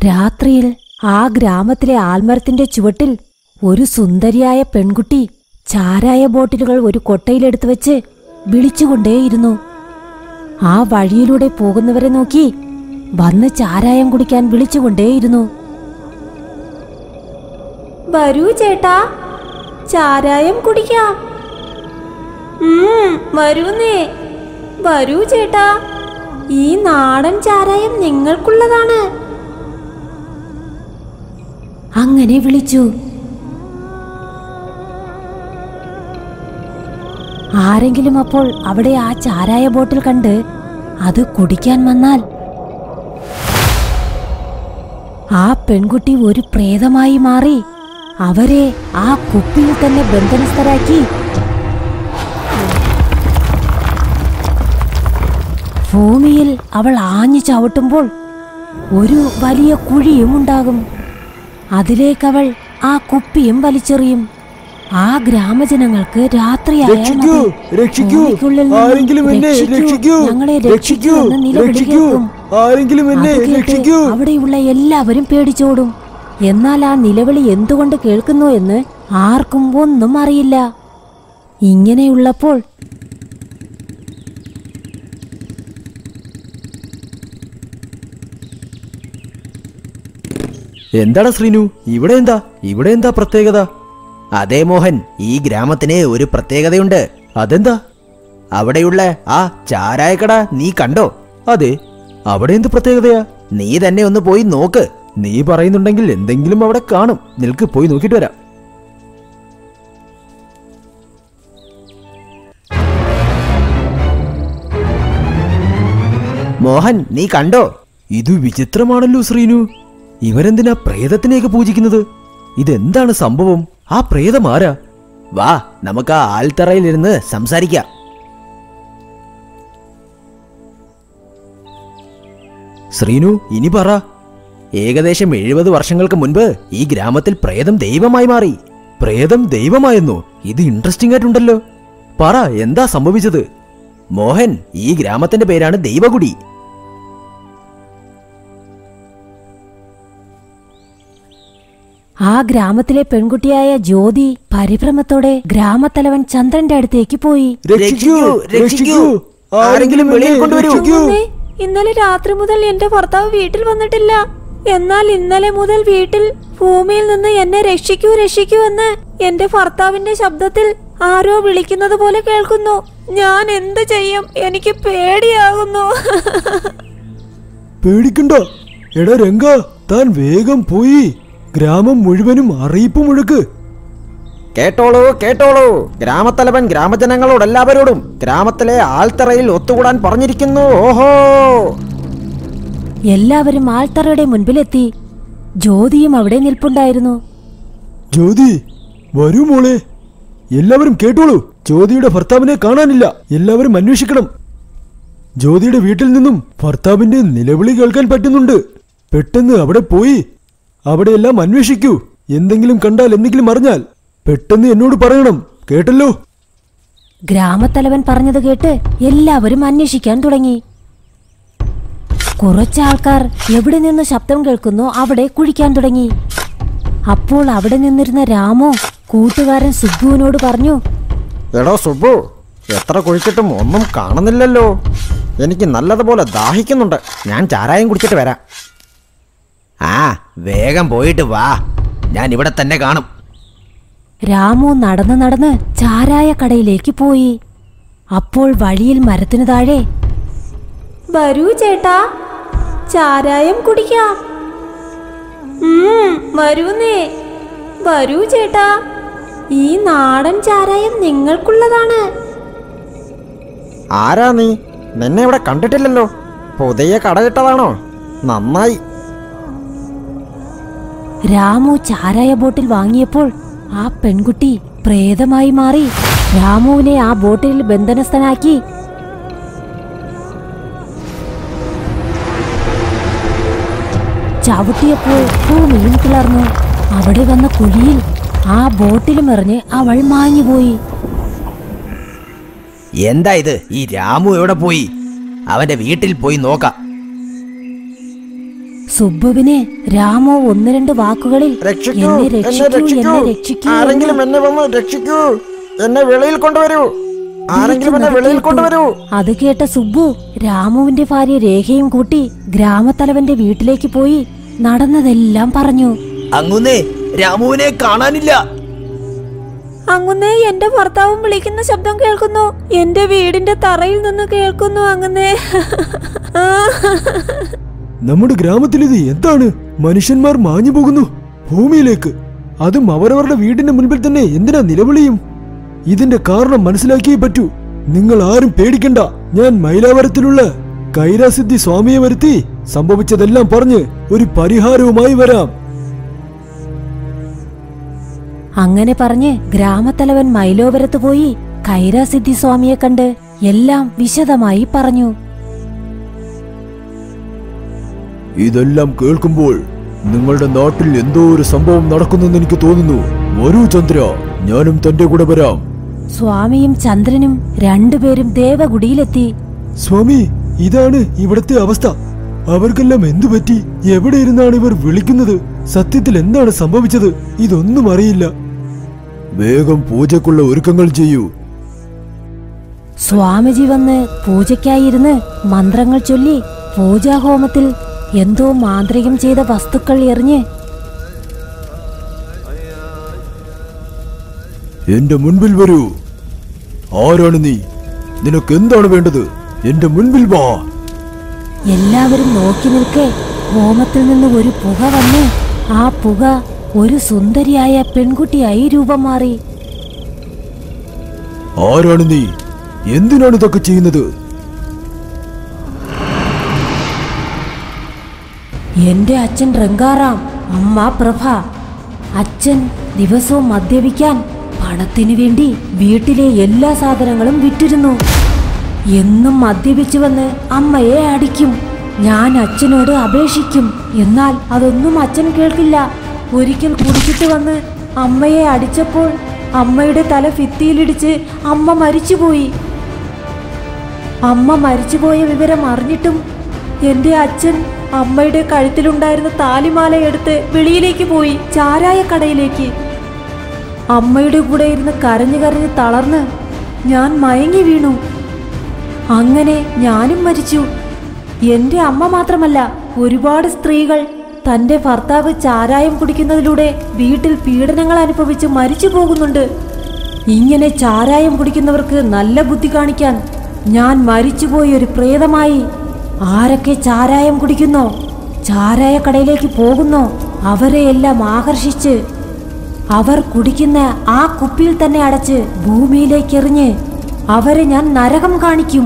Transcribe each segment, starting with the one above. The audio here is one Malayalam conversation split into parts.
രാത്രിയിൽ ആ ഗ്രാമത്തിലെ ആൽമരത്തിന്റെ ചുവട്ടിൽ ഒരു സുന്ദരിയായ പെൺകുട്ടി ചാരായ ബോട്ടിലുകൾ ഒരു കൊട്ടയിലെടുത്ത് വെച്ച് വിളിച്ചുകൊണ്ടേയിരുന്നു ആ വഴിയിലൂടെ പോകുന്നവരെ നോക്കി വന്ന് ചാരായം കുടിക്കാൻ വിളിച്ചുകൊണ്ടേയിരുന്നു വരൂ ചേട്ടാ ചാരായം കുടിക്കാം വരൂന്നേ വരൂ ചേട്ടാ ഈ നാടൻ ചാരായം നിങ്ങൾക്കുള്ളതാണ് അങ്ങനെ വിളിച്ചു ആരെങ്കിലും അപ്പോൾ അവിടെ ആ ചാരായ ബോട്ടിൽ കണ്ട് അത് കുടിക്കാൻ വന്നാൽ ആ പെൺകുട്ടി ഒരു പ്രേതമായി മാറി അവരെ ആ കുപ്പിയിൽ തന്നെ ബന്ധനസ്ഥരാക്കി ഭൂമിയിൽ അവൾ ആഞ്ഞു ചവിട്ടുമ്പോൾ ഒരു വലിയ കുഴിയും ഉണ്ടാകും അതിലേക്കവൾ ആ കുപ്പിയും വലിച്ചെറിയും ആ ഗ്രാമജനങ്ങൾക്ക് രാത്രിയായാൽ രക്ഷിക്കൂ മതി. രക്ഷിക്കൂ ഭൂമിക്കുള്ളിൽ നിന്നും ആരെങ്കിലും എന്നെ രക്ഷിക്കൂ, രക്ഷിക്കൂ ഞങ്ങളെ രക്ഷിക്കൂ രക്ഷിക്കൂ എന്ന് നിലവിളി രക്ഷിക്കൂ കേൾക്കും. ആരെങ്കിലും എന്നെ അത് കേട്ട് രക്ഷിക്കൂ അവിടെയുള്ള എല്ലാവരും പേടിച്ചോടും എന്നാൽ ആ നിലവിളി എന്തുകൊണ്ട് കേൾക്കുന്നു എന്ന് ആർക്കും ഒന്നും അറിയില്ല ഇങ്ങനെയുള്ളപ്പോൾ എന്താടാ ശ്രീനു ഇവിടെ എന്താ ഇവിടെ എന്താ പ്രത്യേകത അതെ മോഹൻ ഈ ഗ്രാമത്തിന് ഒരു പ്രത്യേകതയുണ്ട് അതെന്താ അവിടെയുള്ള ആ ചാരായക്കട നീ കണ്ടോ അതെ അവിടെ എന്ത് പ്രത്യേകതയാ നീ തന്നെ ഒന്ന് പോയി നോക്ക് നീ പറയുന്നുണ്ടെങ്കിൽ എന്തെങ്കിലും അവിടെ കാണും നിൽക്ക് പോയി നോക്കിയിട്ട് വരാം മോഹൻ നീ കണ്ടോ ഇത് വിചിത്രമാണല്ലോ ശ്രീനു ഇവരെന്തിനാ പ്രേതത്തിനെയൊക്കെ പൂജിക്കുന്നത് ഇതെന്താണ് സംഭവം ആ പ്രേതം ആരാ വാ നമുക്ക് ആ ആൽത്തറയിലിരുന്ന് സംസാരിക്കാം ശ്രീനു ഇനി പറ ഏകദേശം എഴുപത് വർഷങ്ങൾക്ക് മുൻപ് ഈ ഗ്രാമത്തിൽ പ്രേതം ദൈവമായി മാറി പ്രേതം ദൈവമായെന്നോ ഇത് ഇൻട്രസ്റ്റിംഗ് ആയിട്ടുണ്ടല്ലോ പറ എന്താ സംഭവിച്ചത് മോഹൻ ഈ ഗ്രാമത്തിന്റെ പേരാണ് ദൈവകുടി ആ ഗ്രാമത്തിലെ പെൺകുട്ടിയായ ജ്യോതി പരിഭ്രമത്തോടെ ഗ്രാമത്തലവൻ ചന്ദ്രന്റെ അടുത്തേക്ക് പോയി രക്ഷിക്കൂ രക്ഷിക്കൂ ആരെങ്കിലും വെളിയിൽ കൊണ്ടുവരൂ അമ്മേ, ഇന്നലെ രാത്രി മുതൽ എന്റെ ഭർത്താവ് വീട്ടിൽ വന്നിട്ടില്ല എന്നാൽ ഇന്നലെ മുതൽ വീട്ടിൽ ഭൂമിയിൽ നിന്ന് എന്നെ രക്ഷിക്കൂ രക്ഷിക്കൂ എന്ന് എന്റെ ഭർത്താവിന്റെ ശബ്ദത്തിൽ ആരോ വിളിക്കുന്നത് പോലെ കേൾക്കുന്നു ഞാൻ എന്ത് ചെയ്യും എനിക്ക് പേടിയാകുന്നു പേടിക്കണ്ട എടാ രംഗ താൻ വേഗം പോയി ഗ്രാമം മുഴുവനും അറിയിപ്പ് മുഴുക്ക് കേട്ടോളൂ കേട്ടോളൂ ഗ്രാമത്തലവൻ ഗ്രാമജനങ്ങളോട് എല്ലാവരോടും ഗ്രാമത്തിലെ ആൽത്തറയിൽ ഒത്തുകൂടാൻ പറഞ്ഞിരിക്കുന്നു ഓഹോ എല്ലാവരും ആൾത്തറയുടെ മുൻപിലെത്തി ജ്യോതിയും അവിടെ നിൽപ്പുണ്ടായിരുന്നു ജ്യോതി വരൂ മോളെ എല്ലാവരും കേട്ടോളൂ ജ്യോതിയുടെ ഭർത്താവിനെ കാണാനില്ല എല്ലാവരും അന്വേഷിക്കണം ജ്യോതിയുടെ വീട്ടിൽ നിന്നും ഭർത്താവിന്റെ നിലവിളി കേൾക്കാൻ പറ്റുന്നുണ്ട് പെട്ടെന്ന് അവിടെ പോയി അവിടെയെല്ലാം അന്വേഷിക്കൂ എന്തെങ്കിലും കണ്ടാൽ എന്തെങ്കിലും അറിഞ്ഞാൽ പെട്ടെന്ന് എന്നോട് പറയണം കേട്ടല്ലോ ഗ്രാമത്തലവൻ പറഞ്ഞത് കേട്ട് എല്ലാവരും അന്വേഷിക്കാൻ തുടങ്ങി കുറച്ചാൾക്കാർ എവിടെ നിന്ന് ശബ്ദം കേൾക്കുന്നോ അവിടെ കുഴിക്കാൻ തുടങ്ങി അപ്പോൾ അവിടെ നിന്നിരുന്ന രാമു കൂട്ടുകാരൻ സുബ്ബുവിനോട് പറഞ്ഞു എടോ സുബു എത്ര കുഴിച്ചിട്ടും ഒന്നും കാണുന്നില്ലല്ലോ എനിക്ക് നല്ലതുപോലെ ദാഹിക്കുന്നുണ്ട് ഞാൻ ചാരായം കുടിച്ചിട്ട് വരാം ആ വേഗം പോയിട്ട് വാ ഞാൻ ഇവിടെ തന്നെ കാണും രാമു നടന്ന് നടന്ന് ചാരായ കടയിലേക്ക് പോയി അപ്പോൾ വഴിയിൽ മരത്തിനു താഴെ വരൂ ചേട്ടാ ചാരായം കുടിക്കാം വരൂന്നേ വരൂ ചേട്ടാ ഈ നാടൻ ചാരായം നിങ്ങൾക്കുള്ളതാണ് ആരാ നീ നിന്നെ ഇവിടെ കണ്ടിട്ടില്ലല്ലോ പുതിയ കടയിട്ടതാണോ നന്നായി രാമു ചാരായ ബോട്ടിൽ വാങ്ങിയപ്പോൾ ആ പെൺകുട്ടി പ്രേതമായി മാറി രാമുവിനെ ആ ബോട്ടിൽ ബന്ധനസ്ഥനാക്കി ചവിട്ടിയപ്പോൾ ഭൂമിയും കിളർന്നു അവിടെ വന്ന കുഴിയിൽ ആ ബോട്ടിലും എറിഞ്ഞ് അവൾ മാഞ്ഞുപോയി എന്താ ഇത് ഈ രാമു എവിടെ പോയി അവന്റെ വീട്ടിൽ പോയി നോക്കാം സുബ്ബുവിനെ രാമോ ഒന്ന് രണ്ട് വാക്കുകളിൽ രക്ഷിക്കൂ എന്നെ എന്നെ രക്ഷിക്കൂ രക്ഷിക്കൂ എന്നെ രക്ഷിക്കൂ ആരെങ്കിലും എന്നെ വന്ന് രക്ഷിക്കൂ എന്നെ വെളിയിൽ കൊണ്ടുവരൂ ആരെങ്കിലും എന്നെ വെളിയിൽ കൊണ്ടുവരൂ അത് കേട്ട സുബ്ബു രാമുവിന്റെ ഭാര്യ രേഖയും കൂട്ടി ഗ്രാമത്തലവന്റെ വീട്ടിലേക്ക് പോയി നടന്നതെല്ലാം പറഞ്ഞു അങ്ങുന്നേ രാമുവിനെ കാണാനില്ല അങ്ങുന്നേ എന്റെ ഭർത്താവും വിളിക്കുന്ന ശബ്ദം കേൾക്കുന്നു എന്റെ വീടിന്റെ തറയിൽ നിന്ന് കേൾക്കുന്നു അങ്ങുന്നേ നമ്മുടെ ഗ്രാമത്തിലിത് എന്താണ് മനുഷ്യന്മാർ മാഞ്ഞു പോകുന്നു ഭൂമിയിലേക്ക് അതും അവരവരുടെ വീടിന്റെ മുൻപിൽ തന്നെ എന്തിനാ നിലവിളിയും ഇതിന്റെ കാരണം മനസ്സിലാക്കിയേ പറ്റൂ നിങ്ങൾ ആരും പേടിക്കണ്ട ഞാൻ മൈലാവരത്തിലുള്ള കൈരാസിദ്ധി സ്വാമിയെ വരുത്തി സംഭവിച്ചതെല്ലാം പറഞ്ഞ് ഒരു പരിഹാരവുമായി വരാം അങ്ങനെ പറഞ്ഞ് ഗ്രാമത്തലവൻ മൈലോപുരത്ത് പോയി കൈരാസിദ്ധി സ്വാമിയെ കണ്ട് എല്ലാം വിശദമായി പറഞ്ഞു ഇതെല്ലാം കേൾക്കുമ്പോൾ നിങ്ങളുടെ നാട്ടിൽ എന്തോ ഒരു സംഭവം നടക്കുന്നെന്ന് എനിക്ക് തോന്നുന്നു വരൂ ചന്ദ്ര ഞാനും തന്റെ കൂടെ വരാം സ്വാമിയും ചന്ദ്രനും രണ്ടുപേരും ദേവഗുഡിയിലെത്തി സ്വാമി ഇതാണ് ഇവിടത്തെ അവസ്ഥ അവർക്കെല്ലാം എന്തു പറ്റി എവിടെ ഇരുന്നാണ് ഇവർ വിളിക്കുന്നത് സത്യത്തിൽ എന്താണ് സംഭവിച്ചത് ഇതൊന്നും അറിയില്ല വേഗം പൂജക്കുള്ള ഒരുക്കങ്ങൾ ചെയ്യൂ സ്വാമിജി വന്ന് പൂജയ്ക്കായിരുന്ന് മന്ത്രങ്ങൾ ചൊല്ലി പൂജാഹോമത്തിൽ എന്തോ മാന്ത്രികം ചെയ്ത വസ്തുക്കൾ എറിഞ്ഞ് എന്റെ മുൻപിൽ വരൂ ആരാണ് നീ നിനക്ക് എന്താണ് വേണ്ടത് എന്റെ മുൻപിൽ വാ എല്ലാവരും നോക്കി നിൽക്കെ ഹോമത്തിൽ നിന്ന് ഒരു പുക വന്ന് ആ പുക ഒരു സുന്ദരിയായ പെൺകുട്ടിയായി രൂപം മാറി ആരാണ് നീ എന്തിനാണ് ഇതൊക്കെ ചെയ്യുന്നത് എന്റെ അച്ഛൻ റംഗാറാം അമ്മ പ്രഭ അച്ഛൻ ദിവസവും മദ്യപിക്കാൻ പണത്തിനു വേണ്ടി വീട്ടിലെ എല്ലാ സാധനങ്ങളും വിറ്റിരുന്നു എന്നും മദ്യപിച്ചു വന്ന് അമ്മയെ അടിക്കും ഞാൻ അച്ഛനോട് അപേക്ഷിക്കും എന്നാൽ അതൊന്നും അച്ഛൻ കേൾക്കില്ല ഒരിക്കൽ കുടിച്ചിട്ട് വന്ന് അമ്മയെ അടിച്ചപ്പോൾ അമ്മയുടെ തല ഭിത്തിയിലിടിച്ച് അമ്മ മരിച്ചുപോയി അമ്മ മരിച്ചുപോയ വിവരം അറിഞ്ഞിട്ടും എന്റെ അച്ഛൻ അമ്മയുടെ കഴുത്തിലുണ്ടായിരുന്ന താലിമാല എടുത്ത് വെളിയിലേക്ക് പോയി ചാരായ കടയിലേക്ക് അമ്മയുടെ കൂടെ ഇരുന്ന് കരഞ്ഞു കരഞ്ഞ് തളർന്ന് ഞാൻ മയങ്ങി വീണു അങ്ങനെ ഞാനും മരിച്ചു എന്റെ അമ്മ മാത്രമല്ല ഒരുപാട് സ്ത്രീകൾ തന്റെ ഭർത്താവ് ചാരായം കുടിക്കുന്നതിലൂടെ വീട്ടിൽ പീഡനങ്ങൾ അനുഭവിച്ച് മരിച്ചു പോകുന്നുണ്ട് ഇങ്ങനെ ചാരായം കുടിക്കുന്നവർക്ക് നല്ല ബുദ്ധി കാണിക്കാൻ ഞാൻ മരിച്ചുപോയ ഒരു പ്രേതമായി ആരൊക്കെ ചാരായം കുടിക്കുന്നോ ചാരായ കടയിലേക്ക് പോകുന്നോ അവരെയെല്ലാം ആകർഷിച്ച് അവർ കുടിക്കുന്ന ആ കുപ്പിയിൽ തന്നെ അടച്ച് ഭൂമിയിലേക്ക് എറിഞ്ഞ് അവരെ ഞാൻ നരകം കാണിക്കും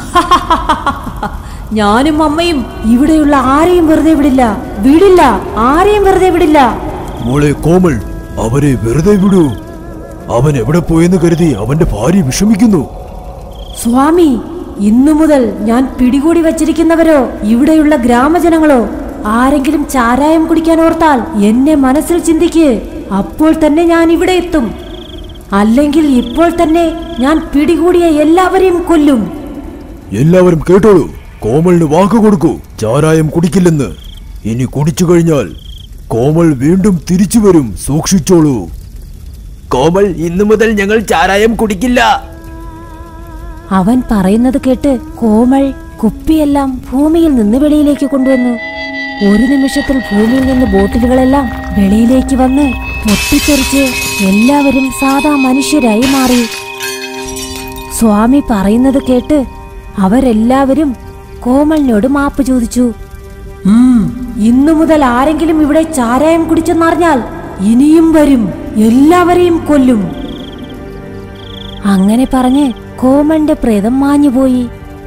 ഞാനും അമ്മയും ഇവിടെയുള്ള ആരെയും വെറുതെ വിടില്ല വിടില്ല ആരെയും വെറുതെ വിടില്ല മോളെ കോമൾ അവരെ വെറുതെ വിടൂ അവൻ എവിടെ പോയെന്ന് കരുതി അവന്റെ ഭാര്യ വിഷമിക്കുന്നു സ്വാമി ഇന്നു മുതൽ ഞാൻ പിടികൂടി വച്ചിരിക്കുന്നവരോ ഇവിടെയുള്ള ഗ്രാമജനങ്ങളോ ആരെങ്കിലും ചാരായം കുടിക്കാൻ ഓർത്താൽ എന്നെ മനസ്സിൽ ചിന്തിക്ക് അപ്പോൾ തന്നെ ഞാൻ ഇവിടെ എത്തും അല്ലെങ്കിൽ ഇപ്പോൾ തന്നെ ഞാൻ പിടികൂടിയ എല്ലാവരെയും കൊല്ലും എല്ലാവരും കേട്ടോളൂ കോമളിന് വാക്ക് കൊടുക്കൂ ചാരായം കുടിക്കില്ലെന്ന് ഇനി കുടിച്ചു കഴിഞ്ഞാൽ കോമൾ വീണ്ടും തിരിച്ചു വരും സൂക്ഷിച്ചോളൂ കോമൾ ഇന്നു മുതൽ ഞങ്ങൾ ചാരായം കുടിക്കില്ല അവൻ പറയുന്നത് കേട്ട് കോമൾ കുപ്പിയെല്ലാം ഭൂമിയിൽ നിന്ന് വെളിയിലേക്ക് കൊണ്ടുവന്നു ഒരു നിമിഷത്തിൽ ഭൂമിയിൽ നിന്ന് ബോട്ടിലുകളെല്ലാം വെളിയിലേക്ക് വന്ന് പൊട്ടിത്തെറിച്ച് എല്ലാവരും സാധാ മനുഷ്യരായി മാറി സ്വാമി പറയുന്നത് കേട്ട് അവരെല്ലാവരും കോമളിനോട് മാപ്പ് ചോദിച്ചു "ഉം, ഇന്നു മുതൽ ആരെങ്കിലും ഇവിടെ ചാരായം കുടിച്ചെന്നറിഞ്ഞാൽ ഇനിയും വരും എല്ലാവരെയും കൊല്ലും അങ്ങനെ പറഞ്ഞ് കോമളിന്റെ പ്രേതം മാഞ്ഞുപോയി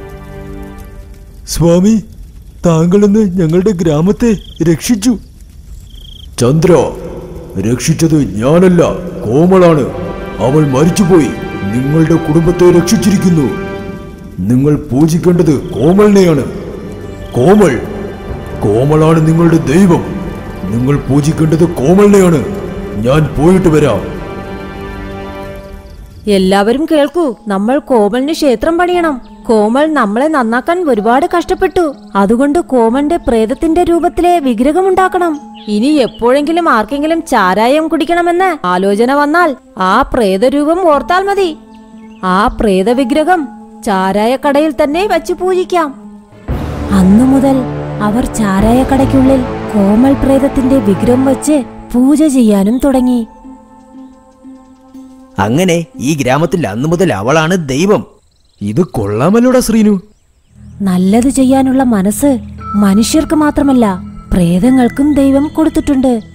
സ്വാമി താങ്കളെന്ന് ഞങ്ങളുടെ ഗ്രാമത്തെ രക്ഷിച്ചു ചന്ദ്ര രക്ഷിച്ചത് ഞാനല്ല കോമളാണ് അവൾ മരിച്ചുപോയി നിങ്ങളുടെ കുടുംബത്തെ രക്ഷിച്ചിരിക്കുന്നു നിങ്ങൾ പൂജിക്കേണ്ടത് കോമളിനെയാണ് കോമൾ കോമളാണ് നിങ്ങളുടെ ദൈവം നിങ്ങൾ പൂജിക്കേണ്ടത് കോമളിനെയാണ് ഞാൻ പോയിട്ട് വരാം എല്ലാവരും കേൾക്കൂ നമ്മൾ കോമളിന് ക്ഷേത്രം പണിയണം കോമൾ നമ്മളെ നന്നാക്കാൻ ഒരുപാട് കഷ്ടപ്പെട്ടു അതുകൊണ്ട് കോമന്റെ പ്രേതത്തിന്റെ രൂപത്തിലെ വിഗ്രഹം ഉണ്ടാക്കണം ഇനി എപ്പോഴെങ്കിലും ആർക്കെങ്കിലും ചാരായം കുടിക്കണമെന്ന് ആലോചന വന്നാൽ ആ പ്രേതരൂപം ഓർത്താൽ മതി ആ പ്രേതവിഗ്രഹം ചാരായക്കടയിൽ തന്നെ വച്ചു പൂജിക്കാം അന്നു മുതൽ അവർ ചാരായക്കടയ്ക്കുള്ളിൽ കോമൾ പ്രേതത്തിന്റെ വിഗ്രഹം വച്ച് പൂജ ചെയ്യാനും തുടങ്ങി അങ്ങനെ ഈ ഗ്രാമത്തിൽ അന്നു മുതൽ അവളാണ് ദൈവം ഇത് കൊള്ളാമല്ലോടാ ശ്രീനു നല്ലത് ചെയ്യാനുള്ള മനസ്സ് മനുഷ്യർക്ക് മാത്രമല്ല പ്രേതങ്ങൾക്കും ദൈവം കൊടുത്തിട്ടുണ്ട്